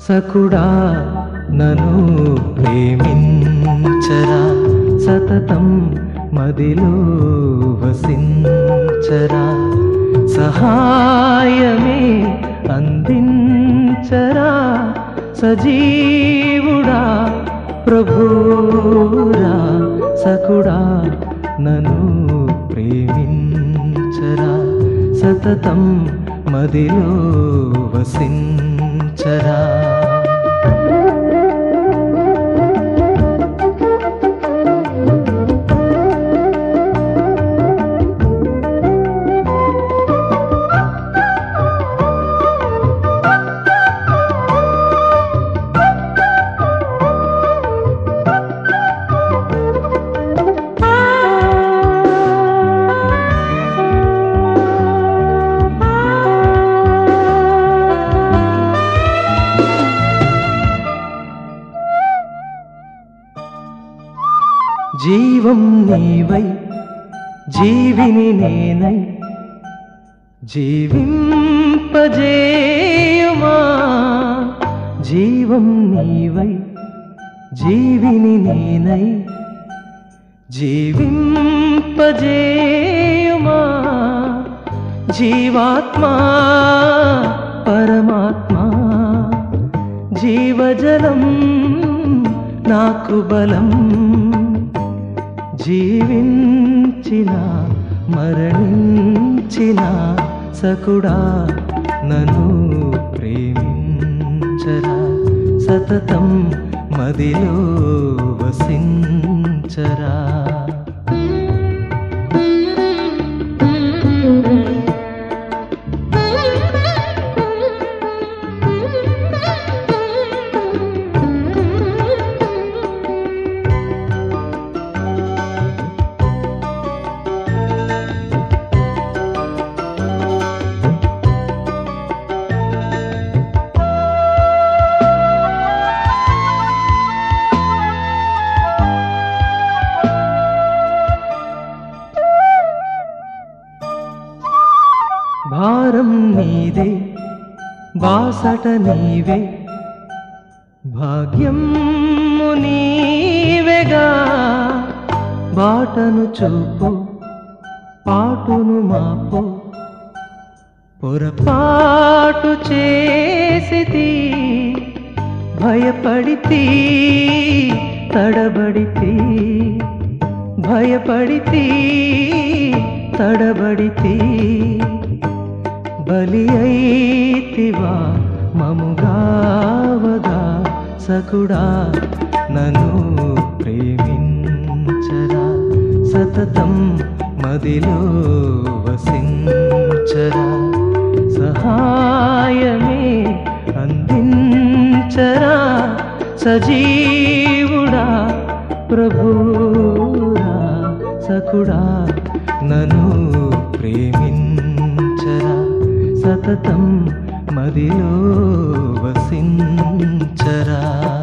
సకుడా నను ప్రేమించరా సతతం మదిలో వసించరా సహాయమే అందించరా సజీవుడా ప్రభురా సకుడా నను ప్రేమించరా సతతం మదిలో వసించరా జీవం నీవై జీవిని నేనై జీవింపజేయుమా జీవం నీవై జీవిని నేనై జీవింపజేయుమా జీవాత్మా పరమాత్మా జీవజలం నాకు బలం జీవించిన మరణించిన సకుడా నన్ను ప్రేమించరా సతతం మదిలో వసించరా భారం నీదే బాసట నీవే భాగ్యం నీవేగా బాటను చూపు పాటును మాపు పొరపాటు చేసితి భయపడితి తడబడితి భయపడితి తడబడితి బలి అయితివా మముగావగా సకుడా నన్ను ప్రేమించరా సతతం మదిలో వసించరా సహాయమే అందించరా సజీవుడా ప్రభురా సకుడా నన్ను ప్రేమించరా సతతం మదిలో వసించరా